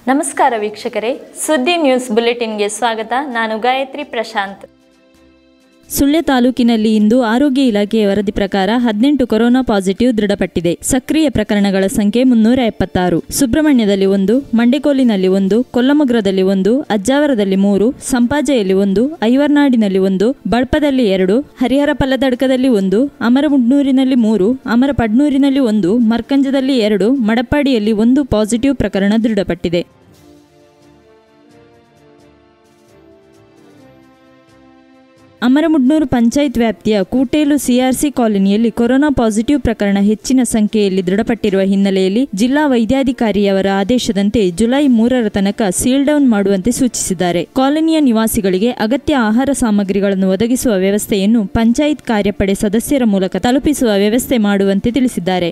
ನಮಸ್ಕಾರ ವೀಕ್ಷಕರೇ ಸುದ್ದಿ ನ್ಯೂಸ್ ಬುಲೆಟಿನ್ಗೆ ಸ್ವಾಗತ ನಾನು ಗಾಯತ್ರಿ ಪ್ರಶಾಂತ್ ಸುಳ್ಯ ತಾಲೂಕಿನಲ್ಲಿ ಇಂದು ಆರೋಗ್ಯ ಇಲಾಖೆಯ ವರದಿ ಪ್ರಕಾರ ಹದಿನೆಂಟು ಕೊರೋನಾ ಪಾಸಿಟಿವ್ ದೃಢಪಟ್ಟಿದೆ ಸಕ್ರಿಯ ಪ್ರಕರಣಗಳ ಸಂಖ್ಯೆ ಮುನ್ನೂರ ಎಪ್ಪತ್ತಾರು ಸುಬ್ರಹ್ಮಣ್ಯದಲ್ಲಿ ಒಂದು ಮಂಡೆಕೋಲಿನಲ್ಲಿ ಒಂದು ಕೊಲ್ಲಮಗ್ರದಲ್ಲಿ ಒಂದು ಅಜ್ಜಾವರದಲ್ಲಿ ಮೂರು ಸಂಪಾಜೆಯಲ್ಲಿ ಒಂದು ಐವರ್ನಾಡಿನಲ್ಲಿ ಒಂದು ಬಳ್ಪದಲ್ಲಿ ಎರಡು ಹರಿಹರ ಪಲ್ಲದಡ್ಕದಲ್ಲಿ ಒಂದು ಅಮರಮುಡ್ನೂರಿನಲ್ಲಿ ಮೂರು ಅಮರಪಡ್ನೂರಿನಲ್ಲಿ ಒಂದು ಮರ್ಕಂಜದಲ್ಲಿ ಎರಡು ಮಡಪ್ಪಾಡಿಯಲ್ಲಿ ಒಂದು ಪಾಸಿಟಿವ್ ಪ್ರಕರಣ ದೃಢಪಟ್ಟಿದೆ ಅಮರಮುಡ್ನೂರು ಪಂಚಾಯತ್ ವ್ಯಾಪ್ತಿಯ ಕೂಟೇಲು ಸಿಆರ್ಸಿ ಕಾಲೋನಿಯಲ್ಲಿ ಕೊರೋನಾ ಪಾಸಿಟಿವ್ ಪ್ರಕರಣ ಹೆಚ್ಚಿನ ಸಂಖ್ಯೆಯಲ್ಲಿ ದೃಢಪಟ್ಟಿರುವ ಹಿನ್ನೆಲೆಯಲ್ಲಿ ಜಿಲ್ಲಾ ವೈದ್ಯಾಧಿಕಾರಿಯವರ ಆದೇಶದಂತೆ ಜುಲೈ ಮೂರರ ತನಕ ಸೀಲ್ ಡೌನ್ ಮಾಡುವಂತೆ ಸೂಚಿಸಿದ್ದಾರೆ ಕಾಲೋನಿಯ ನಿವಾಸಿಗಳಿಗೆ ಅಗತ್ಯ ಆಹಾರ ಸಾಮಗ್ರಿಗಳನ್ನು ಒದಗಿಸುವ ವ್ಯವಸ್ಥೆಯನ್ನು ಪಂಚಾಯತ್ ಕಾರ್ಯಪಡೆ ಸದಸ್ಯರ ಮೂಲಕ ತಲುಪಿಸುವ ವ್ಯವಸ್ಥೆ ಮಾಡುವಂತೆ ತಿಳಿಸಿದ್ದಾರೆ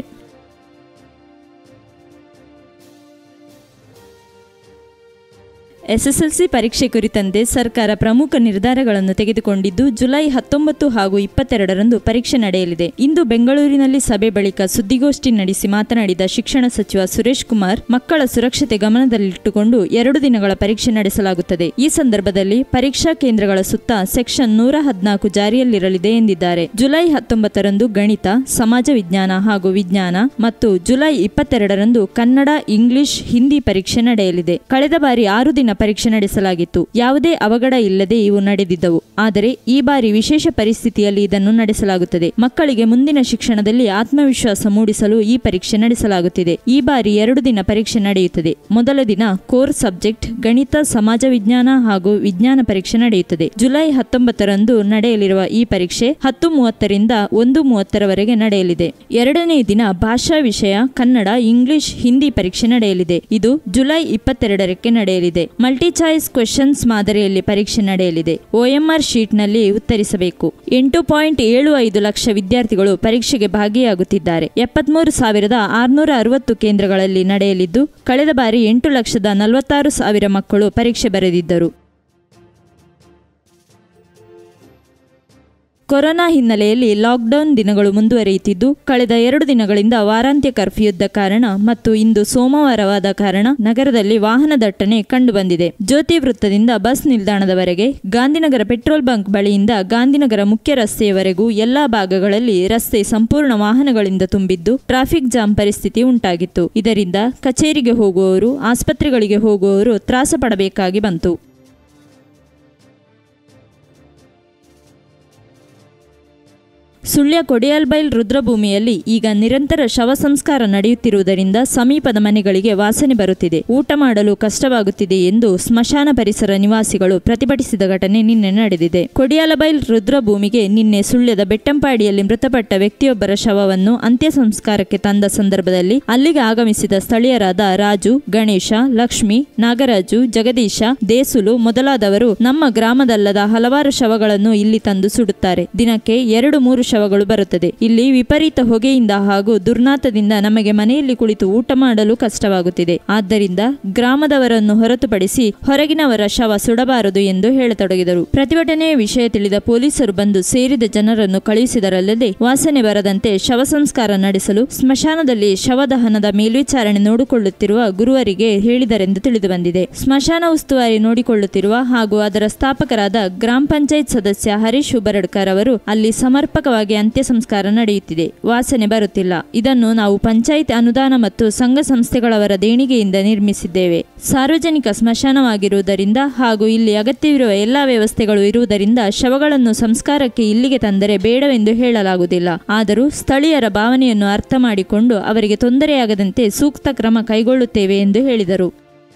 ಎಸ್ಎಸ್ಎಲ್ಸಿ ಪರೀಕ್ಷೆ ಕುರಿತಂತೆ ಸರ್ಕಾರ ಪ್ರಮುಖ ನಿರ್ಧಾರಗಳನ್ನು ತೆಗೆದುಕೊಂಡಿದ್ದು ಜುಲೈ ಹತ್ತೊಂಬತ್ತು ಹಾಗೂ ಇಪ್ಪತ್ತೆರಡರಂದು ಪರೀಕ್ಷೆ ನಡೆಯಲಿದೆ ಇಂದು ಬೆಂಗಳೂರಿನಲ್ಲಿ ಸಭೆ ಬಳಿಕ ಸುದ್ದಿಗೋಷ್ಠಿ ನಡೆಸಿ ಮಾತನಾಡಿದ ಶಿಕ್ಷಣ ಸಚಿವ ಸುರೇಶ್ ಕುಮಾರ್ ಮಕ್ಕಳ ಸುರಕ್ಷತೆ ಗಮನದಲ್ಲಿಟ್ಟುಕೊಂಡು ಎರಡು ದಿನಗಳ ಪರೀಕ್ಷೆ ನಡೆಸಲಾಗುತ್ತದೆ ಈ ಸಂದರ್ಭದಲ್ಲಿ ಪರೀಕ್ಷಾ ಕೇಂದ್ರಗಳ ಸುತ್ತ ಸೆಕ್ಷನ್ ನೂರ ಹದಿನಾಲ್ಕು ಜಾರಿಯಲ್ಲಿರಲಿದೆ ಎಂದಿದ್ದಾರೆ ಜುಲೈ ಹತ್ತೊಂಬತ್ತರಂದು ಗಣಿತ ಸಮಾಜ ವಿಜ್ಞಾನ ಹಾಗೂ ವಿಜ್ಞಾನ ಮತ್ತು ಜುಲೈ ಇಪ್ಪತ್ತೆರಡರಂದು ಕನ್ನಡ ಇಂಗ್ಲಿಷ್ ಹಿಂದಿ ಪರೀಕ್ಷೆ ನಡೆಯಲಿದೆ ಕಳೆದ ಬಾರಿ ಆರು ದಿನ ಪರೀಕ್ಷೆ ನಡೆಸಲಾಗಿತ್ತು ಯಾವುದೇ ಅವಘಡ ಇಲ್ಲದೆ ಇವು ನಡೆದಿದ್ದವು ಆದರೆ ಈ ಬಾರಿ ವಿಶೇಷ ಪರಿಸ್ಥಿತಿಯಲ್ಲಿ ಇದನ್ನು ನಡೆಸಲಾಗುತ್ತದೆ ಮಕ್ಕಳಿಗೆ ಮುಂದಿನ ಶಿಕ್ಷಣದಲ್ಲಿ ಆತ್ಮವಿಶ್ವಾಸ ಮೂಡಿಸಲು ಈ ಪರೀಕ್ಷೆ ನಡೆಸಲಾಗುತ್ತಿದೆ ಈ ಬಾರಿ ಎರಡು ದಿನ ಪರೀಕ್ಷೆ ನಡೆಯುತ್ತದೆ ಮೊದಲ ದಿನ ಕೋರ್ ಸಬ್ಜೆಕ್ಟ್ ಗಣಿತ ಸಮಾಜ ವಿಜ್ಞಾನ ಹಾಗೂ ವಿಜ್ಞಾನ ಪರೀಕ್ಷೆ ನಡೆಯುತ್ತದೆ ಜುಲೈ ಹತ್ತೊಂಬತ್ತರಂದು ನಡೆಯಲಿರುವ ಈ ಪರೀಕ್ಷೆ ಹತ್ತು ಮೂವತ್ತರಿಂದ ಒಂದು ಮೂವತ್ತರವರೆಗೆ ನಡೆಯಲಿದೆ ಎರಡನೇ ದಿನ ಭಾಷಾ ವಿಷಯ ಕನ್ನಡ ಇಂಗ್ಲಿಷ್ ಹಿಂದಿ ಪರೀಕ್ಷೆ ನಡೆಯಲಿದೆ ಇದು ಜುಲೈ ಇಪ್ಪತ್ತೆರಡರಕ್ಕೆ ನಡೆಯಲಿದೆ ಮಲ್ಟಿ ಚಾಯ್ಸ್ ಕ್ವೆಶನ್ಸ್ ಮಾದರಿಯಲ್ಲಿ ಪರೀಕ್ಷೆ ನಡೆಯಲಿದೆ ಒಎಂಆರ್ ಶೀಟ್ನಲ್ಲಿ ಉತ್ತರಿಸಬೇಕು ಎಂಟು ಪಾಯಿಂಟ್ ಏಳು ಐದು ಲಕ್ಷ ವಿದ್ಯಾರ್ಥಿಗಳು ಪರೀಕ್ಷೆಗೆ ಭಾಗಿಯಾಗುತ್ತಿದ್ದಾರೆ ಎಪ್ಪತ್ಮೂರು ಸಾವಿರದ ಆರುನೂರ ಅರವತ್ತು ಕೇಂದ್ರಗಳಲ್ಲಿ ನಡೆಯಲಿದ್ದು ಕಳೆದ ಬಾರಿ ಎಂಟು ಲಕ್ಷದ ನಲವತ್ತಾರು ಸಾವಿರ ಮಕ್ಕಳು ಪರೀಕ್ಷೆ ಬರೆದಿದ್ದರು ಕೊರೋನಾ ಹಿನ್ನೆಲೆಯಲ್ಲಿ ಲಾಕ್ಡೌನ್ ದಿನಗಳು ಮುಂದುವರಿಯುತ್ತಿದ್ದು ಕಳೆದ ಎರಡು ದಿನಗಳಿಂದ ವಾರಾಂತ್ಯ ಕರ್ಫ್ಯೂ ಇದ್ದ ಕಾರಣ ಮತ್ತು ಇಂದು ಸೋಮವಾರವಾದ ಕಾರಣ ನಗರದಲ್ಲಿ ವಾಹನ ದಟ್ಟಣೆ ಕಂಡುಬಂದಿದೆ ಜ್ಯೋತಿ ವೃತ್ತದಿಂದ ಬಸ್ ನಿಲ್ದಾಣದವರೆಗೆ ಗಾಂಧಿನಗರ ಪೆಟ್ರೋಲ್ ಬಂಕ್ ಬಳಿಯಿಂದ ಗಾಂಧಿನಗರ ಮುಖ್ಯ ರಸ್ತೆಯವರೆಗೂ ಎಲ್ಲಾ ಭಾಗಗಳಲ್ಲಿ ರಸ್ತೆ ಸಂಪೂರ್ಣ ವಾಹನಗಳಿಂದ ತುಂಬಿದ್ದು ಟ್ರಾಫಿಕ್ ಜಾಮ್ ಪರಿಸ್ಥಿತಿ ಉಂಟಾಗಿತ್ತು ಇದರಿಂದ ಕಚೇರಿಗೆ ಹೋಗುವವರು ಆಸ್ಪತ್ರೆಗಳಿಗೆ ಹೋಗುವವರು ತ್ರಾಸ ಪಡಬೇಕಾಗಿ ಬಂತು ಸುಳ್ಯ ಕೊಡಿಯಲ್ಬೈಲ್ ರುದ್ರಭೂಮಿಯಲ್ಲಿ ಈಗ ನಿರಂತರ ಶವ ಸಂಸ್ಕಾರ ನಡೆಯುತ್ತಿರುವುದರಿಂದ ಸಮೀಪದ ಮನೆಗಳಿಗೆ ವಾಸನೆ ಬರುತ್ತಿದೆ ಊಟ ಮಾಡಲು ಕಷ್ಟವಾಗುತ್ತಿದೆ ಎಂದು ಸ್ಮಶಾನ ಪರಿಸರ ನಿವಾಸಿಗಳು ಪ್ರತಿಭಟಿಸಿದ ಘಟನೆ ನಿನ್ನೆ ನಡೆದಿದೆ ಕೊಡಿಯಾಲಬೈಲ್ ರುದ್ರಭೂಮಿಗೆ ನಿನ್ನೆ ಸುಳ್ಯದ ಬೆಟ್ಟಂಪಾಡಿಯಲ್ಲಿ ಮೃತಪಟ್ಟ ವ್ಯಕ್ತಿಯೊಬ್ಬರ ಶವವನ್ನು ಅಂತ್ಯ ಸಂಸ್ಕಾರಕ್ಕೆ ತಂದ ಸಂದರ್ಭದಲ್ಲಿ ಅಲ್ಲಿಗೆ ಆಗಮಿಸಿದ ಸ್ಥಳೀಯರಾದ ರಾಜು ಗಣೇಶ ಲಕ್ಷ್ಮಿ ನಾಗರಾಜು ಜಗದೀಶ ದೇಸುಲು ಮೊದಲಾದವರು ನಮ್ಮ ಗ್ರಾಮದಲ್ಲದ ಹಲವಾರು ಶವಗಳನ್ನು ಇಲ್ಲಿ ತಂದು ಸುಡುತ್ತಾರೆ ದಿನಕ್ಕೆ ಎರಡು ಮೂರು ಶವಗಳು ಬರುತ್ತದೆ ಇಲ್ಲಿ ವಿಪರೀತ ಹೊಗೆಯಿಂದ ಹಾಗೂ ದುರ್ನಾತದಿಂದ ನಮಗೆ ಮನೆಯಲ್ಲಿ ಕುಳಿತು ಊಟ ಮಾಡಲು ಕಷ್ಟವಾಗುತ್ತಿದೆ ಆದ್ದರಿಂದ ಗ್ರಾಮದವರನ್ನು ಹೊರತುಪಡಿಸಿ ಹೊರಗಿನವರ ಶವ ಸುಡಬಾರದು ಎಂದು ಹೇಳತೊಡಗಿದರು ಪ್ರತಿಭಟನೆಯ ವಿಷಯ ತಿಳಿದ ಪೊಲೀಸರು ಬಂದು ಸೇರಿದ ಜನರನ್ನು ಕಳುಹಿಸಿದರಲ್ಲದೆ ವಾಸನೆ ಬರದಂತೆ ಶವ ಸಂಸ್ಕಾರ ನಡೆಸಲು ಸ್ಮಶಾನದಲ್ಲಿ ಶವದಹನದ ಮೇಲ್ವಿಚಾರಣೆ ನೋಡಿಕೊಳ್ಳುತ್ತಿರುವ ಗುರುವರಿಗೆ ಹೇಳಿದರೆಂದು ತಿಳಿದುಬಂದಿದೆ ಸ್ಮಶಾನ ಉಸ್ತುವಾರಿ ನೋಡಿಕೊಳ್ಳುತ್ತಿರುವ ಹಾಗೂ ಅದರ ಸ್ಥಾಪಕರಾದ ಗ್ರಾಮ ಪಂಚಾಯತ್ ಸದಸ್ಯ ಹರೀಶ್ ಹುಬರಡ್ಕರ್ ಅವರು ಅಲ್ಲಿ ಸಮರ್ಪಕವಾಗಿ ಅಂತ್ಯ ಸಂಸ್ಕಾರ ನಡೆಯುತ್ತಿದೆ ವಾಸನೆ ಬರುತ್ತಿಲ್ಲ ಇದನ್ನು ನಾವು ಪಂಚಾಯತ್ ಅನುದಾನ ಮತ್ತು ಸಂಘ ಸಂಸ್ಥೆಗಳವರ ದೇಣಿಗೆಯಿಂದ ನಿರ್ಮಿಸಿದ್ದೇವೆ ಸಾರ್ವಜನಿಕ ಸ್ಮಶಾನವಾಗಿರುವುದರಿಂದ ಹಾಗೂ ಇಲ್ಲಿ ಅಗತ್ಯವಿರುವ ಎಲ್ಲಾ ವ್ಯವಸ್ಥೆಗಳು ಇರುವುದರಿಂದ ಶವಗಳನ್ನು ಸಂಸ್ಕಾರಕ್ಕೆ ಇಲ್ಲಿಗೆ ತಂದರೆ ಬೇಡವೆಂದು ಹೇಳಲಾಗುವುದಿಲ್ಲ ಆದರೂ ಸ್ಥಳೀಯರ ಭಾವನೆಯನ್ನು ಅರ್ಥ ಮಾಡಿಕೊಂಡು ಅವರಿಗೆ ತೊಂದರೆಯಾಗದಂತೆ ಸೂಕ್ತ ಕ್ರಮ ಕೈಗೊಳ್ಳುತ್ತೇವೆ ಎಂದು ಹೇಳಿದರು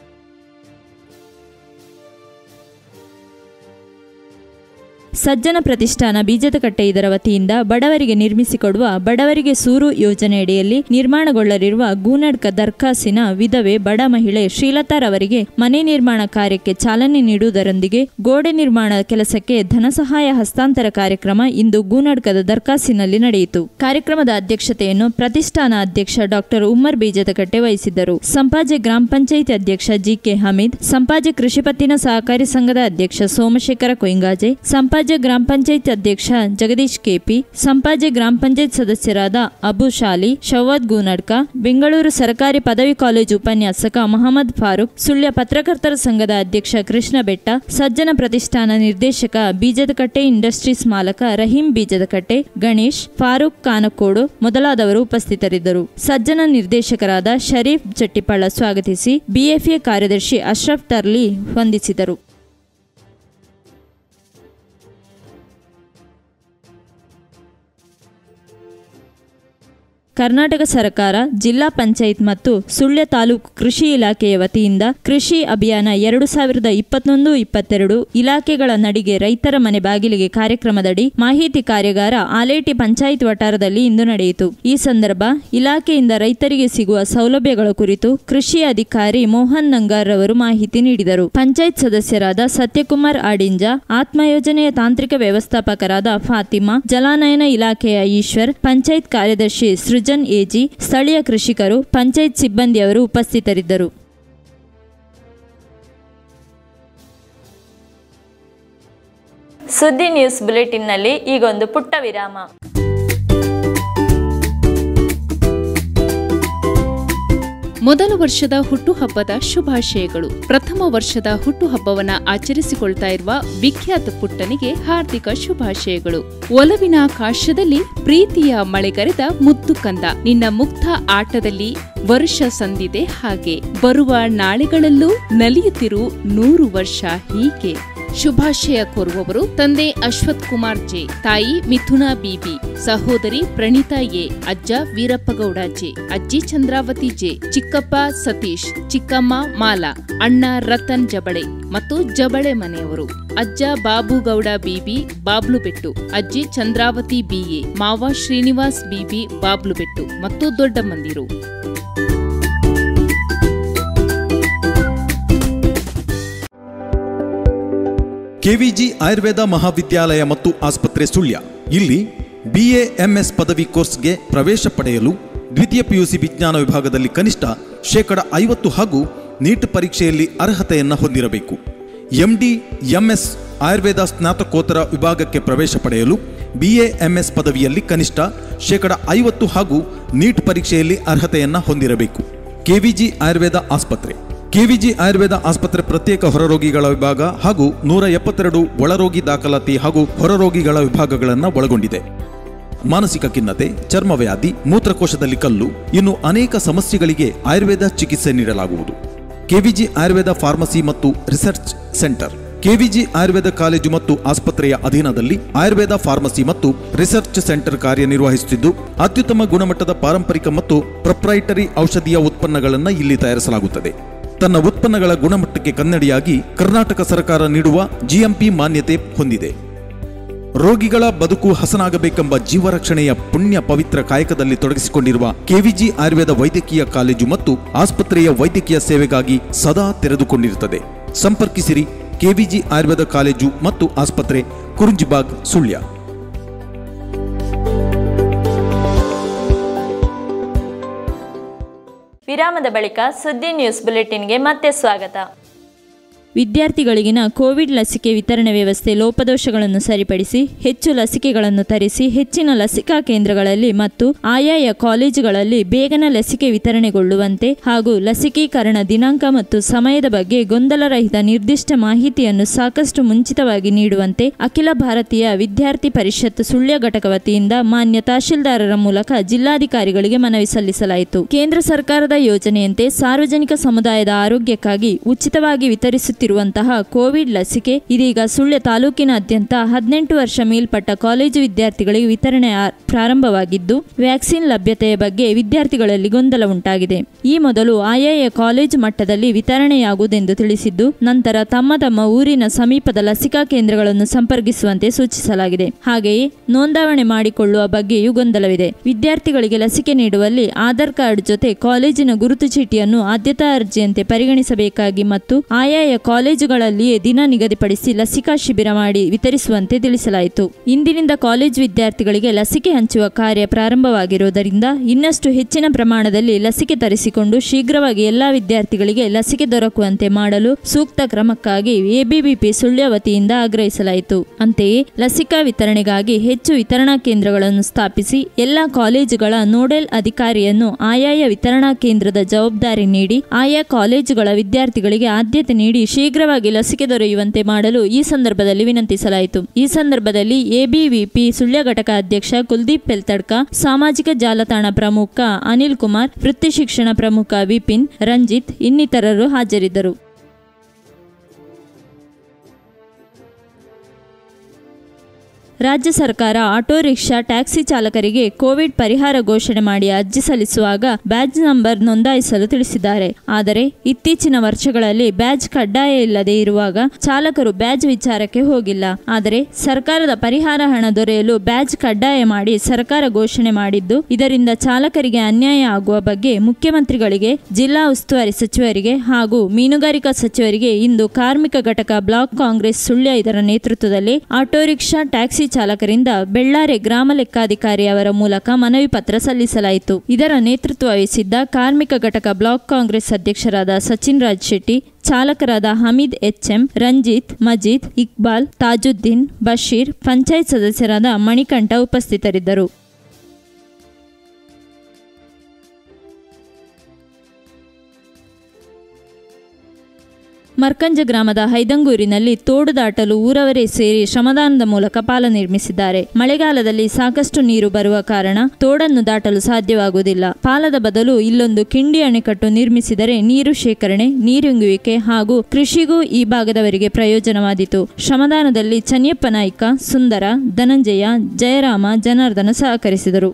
ಸಜ್ಜನ ಪ್ರತಿಷ್ಠಾನ ಬೀಜದಕಟ್ಟೆ ಇದರ ವತಿಯಿಂದ ಬಡವರಿಗೆ ನಿರ್ಮಿಸಿಕೊಡುವ ಬಡವರಿಗೆ ಸೂರು ಯೋಜನೆಯಡಿಯಲ್ಲಿ ನಿರ್ಮಾಣಗೊಳ್ಳಲಿರುವ ಗೂನಡ್ಕ ದರ್ಖಾಸಿನ ವಿಧವೆ ಬಡ ಮಹಿಳೆ ಶ್ರೀಲತಾರವರಿಗೆ ಮನೆ ನಿರ್ಮಾಣ ಕಾರ್ಯಕ್ಕೆ ಚಾಲನೆ ನೀಡುವುದರೊಂದಿಗೆ ಗೋಡೆ ನಿರ್ಮಾಣ ಕೆಲಸಕ್ಕೆ ಧನಸಹಾಯ ಹಸ್ತಾಂತರ ಕಾರ್ಯಕ್ರಮ ಇಂದು ಗೂನಡ್ಕದ ದರ್ಖಾಸಿನಲ್ಲಿ ನಡೆಯಿತು ಕಾರ್ಯಕ್ರಮದ ಅಧ್ಯಕ್ಷತೆಯನ್ನು ಪ್ರತಿಷ್ಠಾನ ಅಧ್ಯಕ್ಷ ಡಾಕ್ಟರ್ ಉಮ್ಮರ್ ಬೀಜದಕಟ್ಟೆ ವಹಿಸಿದ್ದರು ಸಂಪಾಜೆ ಗ್ರಾಮ ಪಂಚಾಯಿತಿ ಅಧ್ಯಕ್ಷ ಜಿಕೆ ಹಮೀದ್ ಸಂಪಾಜೆ ಕೃಷಿ ಪತ್ತಿನ ಸಹಕಾರಿ ಸಂಘದ ಅಧ್ಯಕ್ಷ ಸೋಮಶೇಖರ ಕೊಯ್ಂಗಾಜೆ ಸಂಪಾಜೆ ಸಂಪಾಜೆ ಗ್ರಾಮ ಪಂಚಾಯತ್ ಅಧ್ಯಕ್ಷ ಜಗದೀಶ್ ಕೆಪಿ ಸಂಪಾಜೆ ಗ್ರಾಮ ಪಂಚಾಯತ್ ಸದಸ್ಯರಾದ ಅಬು ಶಾಲಿ ಶವಾದ್ ಗೂನಡ್ಕ ಬೆಂಗಳೂರು ಸರ್ಕಾರಿ ಪದವಿ ಕಾಲೇಜು ಉಪನ್ಯಾಸಕ ಮಹಮ್ಮದ್ ಫಾರೂಕ್ ಸುಳ್ಯ ಪತ್ರಕರ್ತರ ಸಂಘದ ಅಧ್ಯಕ್ಷ ಕೃಷ್ಣ ಬೆಟ್ಟ ಸಜ್ಜನ ಪ್ರತಿಷ್ಠಾನ ನಿರ್ದೇಶಕ ಬೀಜದಕಟ್ಟೆ ಇಂಡಸ್ಟ್ರೀಸ್ ಮಾಲಕ ರಹೀಂ ಬೀಜದಕಟ್ಟೆ ಗಣೇಶ್ ಫಾರೂಕ್ ಕಾನಕೋಡು ಮೊದಲಾದವರು ಉಪಸ್ಥಿತರಿದ್ದರು ಸಜ್ಜನ ನಿರ್ದೇಶಕರಾದ ಶರೀಫ್ ಜಟ್ಟಿಪಳ್ಳ ಸ್ವಾಗತಿಸಿ ಬಿಎಫ್ಎ ಕಾರ್ಯದರ್ಶಿ ಅಶ್ರಫ್ ತರ್ಲಿ ವಂದಿಸಿದರು ಕರ್ನಾಟಕ ಸರ್ಕಾರ ಜಿಲ್ಲಾ ಪಂಚಾಯತ್ ಮತ್ತು ಸುಳ್ಯ ತಾಲೂಕು ಕೃಷಿ ಇಲಾಖೆಯ ವತಿಯಿಂದ ಕೃಷಿ ಅಭಿಯಾನ ಎರಡು ಸಾವಿರದ ಇಪ್ಪತ್ತೊಂದು ಇಪ್ಪತ್ತೆರಡು ಇಲಾಖೆಗಳ ನಡಿಗೆ ರೈತರ ಮನೆ ಬಾಗಿಲಿಗೆ ಕಾರ್ಯಕ್ರಮದಡಿ ಮಾಹಿತಿ ಕಾರ್ಯಾಗಾರ ಆಲೇಟಿ ಪಂಚಾಯತ್ ವಟಾರದಲ್ಲಿ ಇಂದು ನಡೆಯಿತು ಈ ಸಂದರ್ಭ ಇಲಾಖೆಯಿಂದ ರೈತರಿಗೆ ಸಿಗುವ ಸೌಲಭ್ಯಗಳ ಕುರಿತು ಕೃಷಿ ಅಧಿಕಾರಿ ಮೋಹನ್ ನಂಗಾರ್ ರವರು ಮಾಹಿತಿ ನೀಡಿದರು ಪಂಚಾಯತ್ ಸದಸ್ಯರಾದ ಸತ್ಯಕುಮಾರ್ ಆಡಿಂಜ ಆತ್ಮ ಯೋಜನೆಯ ತಾಂತ್ರಿಕ ವ್ಯವಸ್ಥಾಪಕರಾದ ಫಾತಿಮಾ ಜಲಾನಯನ ಇಲಾಖೆಯ ಈಶ್ವರ್ ಪಂಚಾಯತ್ ಕಾರ್ಯದರ್ಶಿ ಸೃಜನ್ ಎಜಿ ಸ್ಥಳೀಯ ಕೃಷಿಕರು ಪಂಚಾಯತ್ ಸಿಬ್ಬಂದಿಯವರು ಉಪಸ್ಥಿತರಿದ್ದರು ಸುದ್ದಿ ನ್ಯೂಸ್ ಬುಲೆಟಿನ್ನಲ್ಲಿ ಈಗೊಂದು ಪುಟ್ಟ ವಿರಾಮ ಮೊದಲ ವರ್ಷದ ಹುಟ್ಟುಹಬ್ಬದ ಶುಭಾಶಯಗಳು ಪ್ರಥಮ ವರ್ಷದ ಹುಟ್ಟುಹಬ್ಬವನ್ನ ಆಚರಿಸಿಕೊಳ್ತಾ ಇರುವ ವಿಖ್ಯಾತ ಪುಟ್ಟನಿಗೆ ಹಾರ್ದಿಕ ಶುಭಾಶಯಗಳು ಒಲವಿನ ಕಾಶ್ಯದಲ್ಲಿ ಪ್ರೀತಿಯ ಮಳೆಗರೆದ ಮುದ್ದು ಕಂದ ನಿನ್ನ ಮುಗ್ಧ ಆಟದಲ್ಲಿ ವರುಷ ಸಂದಿದೆ ಹಾಗೆ ಬರುವ ನಾಳೆಗಳಲ್ಲೂ ನಲಿಯುತ್ತಿರು ನೂರು ವರ್ಷ ಹೀಗೆ ಶುಭಾಶಯ ಕೋರುವವರು ತಂದೆ ಅಶ್ವಥ್ ಕುಮಾರ್ ಜೆ ತಾಯಿ ಮಿಥುನಾ ಬಿಬಿ ಸಹೋದರಿ ಪ್ರಣೀತಾ ಎ ಅಜ್ಜ ವೀರಪ್ಪಗೌಡ ಜೆ ಅಜ್ಜಿ ಚಂದ್ರಾವತಿ ಜೆ ಚಿಕ್ಕಪ್ಪ ಸತೀಶ್ ಚಿಕ್ಕಮ್ಮ ಮಾಲಾ ಅಣ್ಣ ರತನ್ ಜಬಳೆ ಮತ್ತು ಜಬಳೆ ಮನೆಯವರು ಅಜ್ಜ ಬಾಬುಗೌಡ ಬಿಬಿ ಬಾಬ್ಲುಬೆಟ್ಟು ಅಜ್ಜಿ ಚಂದ್ರಾವತಿ ಬಿಎ ಮಾವ ಶ್ರೀನಿವಾಸ್ ಬಿಬಿ ಬಾಬ್ಲುಬೆಟ್ಟು ಮತ್ತು ದೊಡ್ಡಮಂದಿರು ಕೆವಿಜಿ ಆಯುರ್ವೇದ ಮಹಾವಿದ್ಯಾಲಯ ಮತ್ತು ಆಸ್ಪತ್ರೆ ಸುಳ್ಯ ಇಲ್ಲಿ ಬಿಎ ಎಂಎಸ್ ಪದವಿ ಕೋರ್ಸ್ಗೆ ಪ್ರವೇಶ ಪಡೆಯಲು ದ್ವಿತೀಯ ಪಿಯುಸಿ ವಿಜ್ಞಾನ ವಿಭಾಗದಲ್ಲಿ ಕನಿಷ್ಠ ಶೇಕಡ ಐವತ್ತು ಹಾಗೂ ನೀಟ್ ಪರೀಕ್ಷೆಯಲ್ಲಿ ಅರ್ಹತೆಯನ್ನು ಹೊಂದಿರಬೇಕು ಎಂಡಿ ಎಂಎಸ್ ಆಯುರ್ವೇದ ಸ್ನಾತಕೋತ್ತರ ವಿಭಾಗಕ್ಕೆ ಪ್ರವೇಶ ಪಡೆಯಲು ಬಿಎ ಎಂಎಸ್ ಪದವಿಯಲ್ಲಿ ಕನಿಷ್ಠ ಶೇಕಡ ಐವತ್ತು ಹಾಗೂ ನೀಟ್ ಪರೀಕ್ಷೆಯಲ್ಲಿ ಅರ್ಹತೆಯನ್ನು ಹೊಂದಿರಬೇಕು ಕೆವಿಜಿ ಆಯುರ್ವೇದ ಆಸ್ಪತ್ರೆ ಕೆವಿಜಿ ಆಯುರ್ವೇದ ಆಸ್ಪತ್ರೆ ಪ್ರತ್ಯೇಕ ಹೊರರೋಗಿಗಳ ವಿಭಾಗ ಹಾಗೂ ನೂರ ಎಪ್ಪತ್ತೆರಡು ಒಳರೋಗಿ ದಾಖಲಾತಿ ಹಾಗೂ ಹೊರರೋಗಿಗಳ ವಿಭಾಗಗಳನ್ನು ಒಳಗೊಂಡಿದೆ ಮಾನಸಿಕ ಖಿನ್ನತೆ ಚರ್ಮವ್ಯಾಧಿ ಮೂತ್ರಕೋಶದಲ್ಲಿ ಕಲ್ಲು ಇನ್ನು ಅನೇಕ ಸಮಸ್ಯೆಗಳಿಗೆ ಆಯುರ್ವೇದ ಚಿಕಿತ್ಸೆ ನೀಡಲಾಗುವುದು ಕೆವಿಜಿ ಆಯುರ್ವೇದ ಫಾರ್ಮಸಿ ಮತ್ತು research centre KVG Ayurveda college ಮತ್ತು ಆಸ್ಪತ್ರೆಯ ಅಧೀನದಲ್ಲಿ ಆಯುರ್ವೇದ ಫಾರ್ಮಸಿ ಮತ್ತು ರಿಸರ್ಚ್ ಸೆಂಟರ್ ಕಾರ್ಯನಿರ್ವಹಿಸುತ್ತಿದ್ದು ಅತ್ಯುತ್ತಮ ಗುಣಮಟ್ಟದ ಪಾರಂಪರಿಕ ಮತ್ತು ಪ್ರೊಪ್ರೈಟರಿ ಔಷಧೀಯ ಉತ್ಪನ್ನಗಳನ್ನು ಇಲ್ಲಿ ತಯಾರಿಸಲಾಗುತ್ತದೆ ತನ್ನ ಉತ್ಪನ್ನಗಳ ಗುಣಮಟ್ಟಕ್ಕೆ ಕನ್ನಡಿಯಾಗಿ ಕರ್ನಾಟಕ ಸರ್ಕಾರ ನೀಡುವ ಜಿಎಂಪಿ ಮಾನ್ಯತೆ ಹೊಂದಿದೆ ರೋಗಿಗಳ ಬದುಕು ಹಸನಾಗಬೇಕೆಂಬ ಜೀವರಕ್ಷಣೆಯ ಪುಣ್ಯ ಪವಿತ್ರ ಕಾಯಕದಲ್ಲಿ ತೊಡಗಿಸಿಕೊಂಡಿರುವ ಕೆವಿಜಿ ಆಯುರ್ವೇದ ವೈದ್ಯಕೀಯ ಕಾಲೇಜು ಮತ್ತು ಆಸ್ಪತ್ರೆಯ ವೈದ್ಯಕೀಯ ಸೇವೆಗಾಗಿ ಸದಾ ತೆರೆದುಕೊಂಡಿರುತ್ತದೆ ಸಂಪರ್ಕಿಸಿರಿ ಕೆವಿಜಿ ಆಯುರ್ವೇದ ಕಾಲೇಜು ಮತ್ತು ಆಸ್ಪತ್ರೆ ಕುರುಂಜಿಬಾಗ್ ಸುಳ್ಯ ವಿರಾಮದ ಬಳಿಕ ಸುದ್ದಿ ನ್ಯೂಸ್ ಬುಲೆಟಿನ್ಗೆ ಮತ್ತೆ ಸ್ವಾಗತ ವಿದ್ಯಾರ್ಥಿಗಳಿಗಿನ ಕೋವಿಡ್ ಲಸಿಕೆ ವಿತರಣೆ ವ್ಯವಸ್ಥೆ ಲೋಪದೋಷಗಳನ್ನು ಸರಿಪಡಿಸಿ ಹೆಚ್ಚು ಲಸಿಕೆಗಳನ್ನು ತರಿಸಿ ಹೆಚ್ಚಿನ ಲಸಿಕಾ ಕೇಂದ್ರಗಳಲ್ಲಿ ಮತ್ತು ಆಯಾಯ ಕಾಲೇಜುಗಳಲ್ಲಿ ಬೇಗನೆ ಲಸಿಕೆ ವಿತರಣೆಗೊಳ್ಳುವಂತೆ ಹಾಗೂ ಲಸಿಕೀಕರಣ ದಿನಾಂಕ ಮತ್ತು ಸಮಯದ ಬಗ್ಗೆ ಗೊಂದಲರಹಿತ ನಿರ್ದಿಷ್ಟ ಮಾಹಿತಿಯನ್ನು ಸಾಕಷ್ಟು ಮುಂಚಿತವಾಗಿ ನೀಡುವಂತೆ ಅಖಿಲ ಭಾರತೀಯ ವಿದ್ಯಾರ್ಥಿ ಪರಿಷತ್ ಸುಳ್ಯ ಘಟಕ ವತಿಯಿಂದ ಮಾನ್ಯ ತಹಶೀಲ್ದಾರರ ಮೂಲಕ ಜಿಲ್ಲಾಧಿಕಾರಿಗಳಿಗೆ ಮನವಿ ಸಲ್ಲಿಸಲಾಯಿತು ಕೇಂದ್ರ ಸರ್ಕಾರದ ಯೋಜನೆಯಂತೆ ಸಾರ್ವಜನಿಕ ಸಮುದಾಯದ ಆರೋಗ್ಯಕ್ಕಾಗಿ ಉಚಿತವಾಗಿ ವಿತರಿಸುತ್ತಿರುವಂತಹ ಕೋವಿಡ್ ಲಸಿಕೆ ಇದೀಗ ಸುಳ್ಯ ತಾಲೂಕಿನಾದ್ಯಂತ ಹದಿನೆಂಟು ವರ್ಷ ಮೇಲ್ಪಟ್ಟ ಕಾಲೇಜು ವಿದ್ಯಾರ್ಥಿಗಳಿಗೆ ವಿತರಣೆ ಆ- ಪ್ರಾರಂಭವಾಗಿದ್ದು ವ್ಯಾಕ್ಸಿನ್ ಲಭ್ಯತೆಯ ಬಗ್ಗೆ ವಿದ್ಯಾರ್ಥಿಗಳಲ್ಲಿ ಗೊಂದಲ ಉಂಟಾಗಿದೆ ಈ ಮೊದಲು ಆಯಾಯ ಕಾಲೇಜು ಮಟ್ಟದಲ್ಲಿ ವಿತರಣೆಯಾಗುವುದೆಂದು ತಿಳಿಸಿದ್ದು ನಂತರ ತಮ್ಮ ತಮ್ಮ ಊರಿನ ಸಮೀಪದ ಲಸಿಕಾ ಕೇಂದ್ರಗಳನ್ನು ಸಂಪರ್ಕಿಸುವಂತೆ ಸೂಚಿಸಲಾಗಿದೆ ಹಾಗೆಯೇ ನೋಂದಾವಣೆ ಮಾಡಿಕೊಳ್ಳುವ ಬಗ್ಗೆಯೂ ಗೊಂದಲವಿದೆ ವಿದ್ಯಾರ್ಥಿಗಳಿಗೆ ಲಸಿಕೆ ನೀಡುವಲ್ಲಿ ಆಧಾರ್ ಕಾರ್ಡ್ ಜೊತೆ ಕಾಲೇಜಿನ ಗುರುತು ಚೀಟಿಯನ್ನು ಆದ್ಯತಾ ಅರ್ಜಿಯಂತೆ ಪರಿಗಣಿಸಬೇಕಾಗಿ ಮತ್ತು ಆಯಾಯ ಕಾಲೇಜುಗಳಲ್ಲಿಯೇ ದಿನ ನಿಗದಿಪಡಿಸಿ ಲಸಿಕಾ ಶಿಬಿರ ಮಾಡಿ ವಿತರಿಸುವಂತೆ ತಿಳಿಸಲಾಯಿತು ಇಂದಿನಿಂದ ಕಾಲೇಜು ವಿದ್ಯಾರ್ಥಿಗಳಿಗೆ ಲಸಿಕೆ ಹಂಚುವ ಕಾರ್ಯ ಪ್ರಾರಂಭವಾಗಿರುವುದರಿಂದ ಇನ್ನಷ್ಟು ಹೆಚ್ಚಿನ ಪ್ರಮಾಣದಲ್ಲಿ ಲಸಿಕೆ ತರಿಸಿಕೊಂಡು ಶೀಘ್ರವಾಗಿ ಎಲ್ಲಾ ವಿದ್ಯಾರ್ಥಿಗಳಿಗೆ ಲಸಿಕೆ ದೊರಕುವಂತೆ ಮಾಡಲು ಸೂಕ್ತ ಕ್ರಮಕ್ಕಾಗಿ ಎಬಿಬಿಪಿ ಸುಳ್ಯ ವತಿಯಿಂದ ಆಗ್ರಹಿಸಲಾಯಿತು ಅಂತೆಯೇ ಲಸಿಕಾ ವಿತರಣೆಗಾಗಿ ಹೆಚ್ಚು ವಿತರಣಾ ಕೇಂದ್ರಗಳನ್ನು ಸ್ಥಾಪಿಸಿ ಎಲ್ಲಾ ಕಾಲೇಜುಗಳ ನೋಡೆಲ್ ಅಧಿಕಾರಿಯನ್ನು ಆಯಾಯ ವಿತರಣಾ ಕೇಂದ್ರದ ಜವಾಬ್ದಾರಿ ನೀಡಿ ಆಯಾ ಕಾಲೇಜುಗಳ ವಿದ್ಯಾರ್ಥಿಗಳಿಗೆ ಆದ್ಯತೆ ನೀಡಿ ಶೀಘ್ರವಾಗಿ ಲಸಿಕೆ ದೊರೆಯುವಂತೆ ಮಾಡಲು ಈ ಸಂದರ್ಭದಲ್ಲಿ ವಿನಂತಿಸಲಾಯಿತು ಈ ಸಂದರ್ಭದಲ್ಲಿ ಎಬಿವಿಪಿ ಸುಳ್ಯ ಘಟಕ ಅಧ್ಯಕ್ಷ ಕುಲ್ದೀಪ್ ಪೆಲ್ತಡ್ಕ ಸಾಮಾಜಿಕ ಜಾಲತಾಣ ಪ್ರಮುಖ ಅನಿಲ್ ಕುಮಾರ್ ವೃತ್ತಿ ಶಿಕ್ಷಣ ಪ್ರಮುಖ ವಿಪಿನ್ ರಂಜಿತ್ ಇನ್ನಿತರರು ಹಾಜರಿದ್ದರು ರಾಜ್ಯ ಸರ್ಕಾರ ಆಟೋ ರಿಕ್ಷಾ ಟ್ಯಾಕ್ಸಿ ಚಾಲಕರಿಗೆ ಕೋವಿಡ್ ಪರಿಹಾರ ಘೋಷಣೆ ಮಾಡಿ ಅರ್ಜಿ ಸಲ್ಲಿಸುವಾಗ ಬ್ಯಾಜ್ ನಂಬರ್ ನೋಂದಾಯಿಸಲು ತಿಳಿಸಿದ್ದಾರೆ ಆದರೆ ಇತ್ತೀಚಿನ ವರ್ಷಗಳಲ್ಲಿ ಬ್ಯಾಜ್ ಕಡ್ಡಾಯ ಇಲ್ಲದೆ ಇರುವಾಗ ಚಾಲಕರು ಬ್ಯಾಜ್ ವಿಚಾರಕ್ಕೆ ಹೋಗಿಲ್ಲ ಆದರೆ ಸರ್ಕಾರದ ಪರಿಹಾರ ಹಣ ದೊರೆಯಲು ಬ್ಯಾಜ್ ಕಡ್ಡಾಯ ಮಾಡಿ ಸರ್ಕಾರ ಘೋಷಣೆ ಮಾಡಿದ್ದು ಇದರಿಂದ ಚಾಲಕರಿಗೆ ಅನ್ಯಾಯ ಆಗುವ ಬಗ್ಗೆ ಮುಖ್ಯಮಂತ್ರಿಗಳಿಗೆ ಜಿಲ್ಲಾ ಉಸ್ತುವಾರಿ ಸಚಿವರಿಗೆ ಹಾಗೂ ಮೀನುಗಾರಿಕಾ ಸಚಿವರಿಗೆ ಇಂದು ಕಾರ್ಮಿಕ ಘಟಕ ಬ್ಲಾಕ್ ಕಾಂಗ್ರೆಸ್ ಸುಳ್ಯ ಇದರ ನೇತೃತ್ವದಲ್ಲಿ ಆಟೋ ರಿಕ್ಷಾ ಟ್ಯಾಕ್ಸಿ ಚಾಲಕರಿಂದ ಬೆಳ್ಳಾರೆ ಗ್ರಾಮ ಲೆಕ್ಕಾಧಿಕಾರಿ ಅವರ ಮೂಲಕ ಮನವಿ ಪತ್ರ ಸಲ್ಲಿಸಲಾಯಿತು ಇದರ ನೇತೃತ್ವ ವಹಿಸಿದ್ದ ಕಾರ್ಮಿಕ ಘಟಕ ಬ್ಲಾಕ್ ಕಾಂಗ್ರೆಸ್ ಅಧ್ಯಕ್ಷರಾದ ಸಚಿನ್ ರಾಜ್ ಶೆಟ್ಟಿ ಚಾಲಕರಾದ ಹಮೀದ್ ಎಚ್ಎಂ ರಂಜಿತ್ ಮಜೀದ್ ಇಕ್ಬಾಲ್ ತಾಜುದ್ದೀನ್ ಬಶೀರ್ ಪಂಚಾಯತ್ ಸದಸ್ಯರಾದ ಮಣಿಕಂಠ ಉಪಸ್ಥಿತರಿದ್ದರು ಮರ್ಕಂಜ ಗ್ರಾಮದ ಹೈದಂಗೂರಿನಲ್ಲಿ ತೋಡು ದಾಟಲು ಊರವರೇ ಸೇರಿ ಶ್ರಮದಾನದ ಮೂಲಕ ಪಾಲ ನಿರ್ಮಿಸಿದ್ದಾರೆ ಮಳೆಗಾಲದಲ್ಲಿ ಸಾಕಷ್ಟು ನೀರು ಬರುವ ಕಾರಣ ತೋಡನ್ನು ದಾಟಲು ಸಾಧ್ಯವಾಗುವುದಿಲ್ಲ ಪಾಲದ ಬದಲು ಇಲ್ಲೊಂದು ಕಿಂಡಿ ಅಣೆಕಟ್ಟು ನಿರ್ಮಿಸಿದರೆ ನೀರು ಶೇಖರಣೆ ನೀರಿಂಗುವಿಕೆ ಹಾಗೂ ಕೃಷಿಗೂ ಈ ಭಾಗದವರಿಗೆ ಪ್ರಯೋಜನವಾದೀತು ಶ್ರಮದಾನದಲ್ಲಿ ಚನ್ಯಪ್ಪ ನಾಯ್ಕ ಸುಂದರ ಧನಂಜಯ ಜಯರಾಮ ಜನಾರ್ದನ ಸಹಕರಿಸಿದರು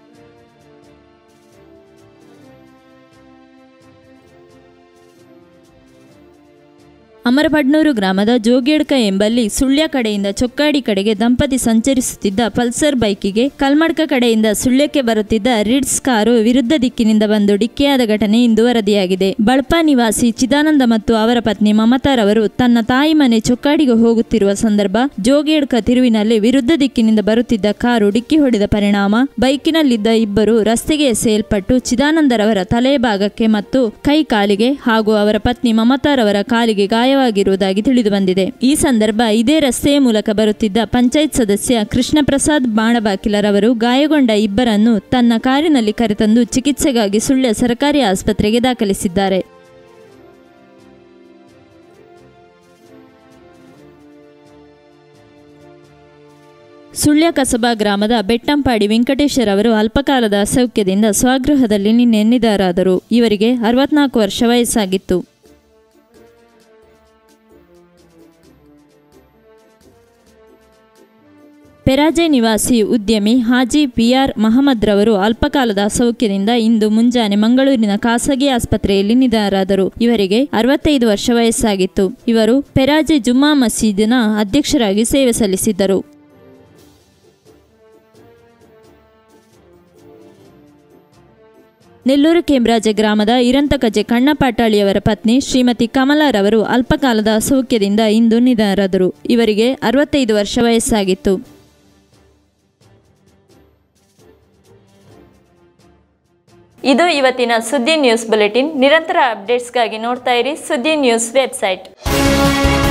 ಅಮರಪಡ್ನೂರು ಗ್ರಾಮದ ಜೋಗೇಡ್ಕ ಎಂಬಲ್ಲಿ ಸುಳ್ಯ ಕಡೆಯಿಂದ ಚೊಕ್ಕಾಡಿ ಕಡೆಗೆ ದಂಪತಿ ಸಂಚರಿಸುತ್ತಿದ್ದ ಪಲ್ಸರ್ ಬೈಕಿಗೆ ಕಲ್ಮಡ್ಕ ಕಡೆಯಿಂದ ಸುಳ್ಯಕ್ಕೆ ಬರುತ್ತಿದ್ದ ರಿಡ್ಸ್ ಕಾರು ವಿರುದ್ಧ ದಿಕ್ಕಿನಿಂದ ಬಂದು ಡಿಕ್ಕಿಯಾದ ಘಟನೆ ಇಂದು ವರದಿಯಾಗಿದೆ ಬಳಪ ನಿವಾಸಿ ಚಿದಾನಂದ ಮತ್ತು ಅವರ ಪತ್ನಿ ಮಮತಾರವರು ತನ್ನ ತಾಯಿ ಮನೆ ಚೊಕ್ಕಾಡಿಗೆ ಹೋಗುತ್ತಿರುವ ಸಂದರ್ಭ ಜೋಗೇಡ್ಕ ತಿರುವಿನಲ್ಲಿ ವಿರುದ್ಧ ದಿಕ್ಕಿನಿಂದ ಬರುತ್ತಿದ್ದ ಕಾರು ಡಿಕ್ಕಿ ಹೊಡೆದ ಪರಿಣಾಮ ಬೈಕಿನಲ್ಲಿದ್ದ ಇಬ್ಬರು ರಸ್ತೆಗೆ ಎಸೆಯಲ್ಪಟ್ಟು ಚಿದಾನಂದರವರ ತಲೆ ಭಾಗಕ್ಕೆ ಮತ್ತು ಕೈ ಕಾಲಿಗೆ ಹಾಗೂ ಅವರ ಪತ್ನಿ ಮಮತಾರವರ ಕಾಲಿಗೆ ಗಾಯವಾಗಿರುವುದಾಗಿ ತಿಳಿದುಬಂದಿದೆ ಈ ಸಂದರ್ಭ ಇದೇ ರಸ್ತೆಯ ಮೂಲಕ ಬರುತ್ತಿದ್ದ ಪಂಚಾಯತ್ ಸದಸ್ಯ ಕೃಷ್ಣ ಪ್ರಸಾದ್ ಬಾಣಬಾಕಿಲರವರು ಗಾಯಗೊಂಡ ಇಬ್ಬರನ್ನು ತನ್ನ ಕಾರಿನಲ್ಲಿ ಕರೆತಂದು ಚಿಕಿತ್ಸೆಗಾಗಿ ಸುಳ್ಯ ಸರ್ಕಾರಿ ಆಸ್ಪತ್ರೆಗೆ ದಾಖಲಿಸಿದ್ದಾರೆ ಸುಳ್ಯ ಕಸಬಾ ಗ್ರಾಮದ ಬೆಟ್ಟಂಪಾಡಿ ವೆಂಕಟೇಶ್ವರ ಅವರು ಅಲ್ಪಕಾಲದ ಅಸೌಖ್ಯದಿಂದ ಸ್ವಗೃಹದಲ್ಲಿ ನಿನ್ನೆ ನಿಧನರಾದರು ಇವರಿಗೆ ಅರವತ್ನಾಲ್ಕು ವರ್ಷ ವಯಸ್ಸಾಗಿತ್ತು ಪೆರಾಜೆ ನಿವಾಸಿ ಉದ್ಯಮಿ ಹಾಜಿ ಪಿಆರ್ ಮಹಮ್ಮದ್ ರವರು ಅಲ್ಪಕಾಲದ ಅಸೌಖ್ಯದಿಂದ ಇಂದು ಮುಂಜಾನೆ ಮಂಗಳೂರಿನ ಖಾಸಗಿ ಆಸ್ಪತ್ರೆಯಲ್ಲಿ ನಿಧನರಾದರು ಇವರಿಗೆ ಅರವತ್ತೈದು ವರ್ಷ ವಯಸ್ಸಾಗಿತ್ತು ಇವರು ಪೆರಾಜೆ ಜುಮ್ಮಾ ಮಸೀದಿನ ಅಧ್ಯಕ್ಷರಾಗಿ ಸೇವೆ ಸಲ್ಲಿಸಿದ್ದರು ನೆಲ್ಲೂರು ಕೇಮ್ರಾಜೆ ಗ್ರಾಮದ ಇರಂತಕಜೆ ಕಣ್ಣಪಾಟಾಳಿಯವರ ಪತ್ನಿ ಶ್ರೀಮತಿ ಕಮಲಾರವರು ಅಲ್ಪಕಾಲದ ಅಸೌಖ್ಯದಿಂದ ಇಂದು ನಿಧನರಾದರು ಇವರಿಗೆ ಅರವತ್ತೈದು ವರ್ಷ ವಯಸ್ಸಾಗಿತ್ತು ಇದು ಇವತ್ತಿನ ಸುದ್ದಿ ನ್ಯೂಸ್ ಬುಲೆಟಿನ್ ನಿರಂತರ ಅಪ್ಡೇಟ್ಸ್ಗಾಗಿ ನೋಡ್ತಾ ಇರಿ ಸುದ್ದಿ ನ್ಯೂಸ್ ವೆಬ್ಸೈಟ್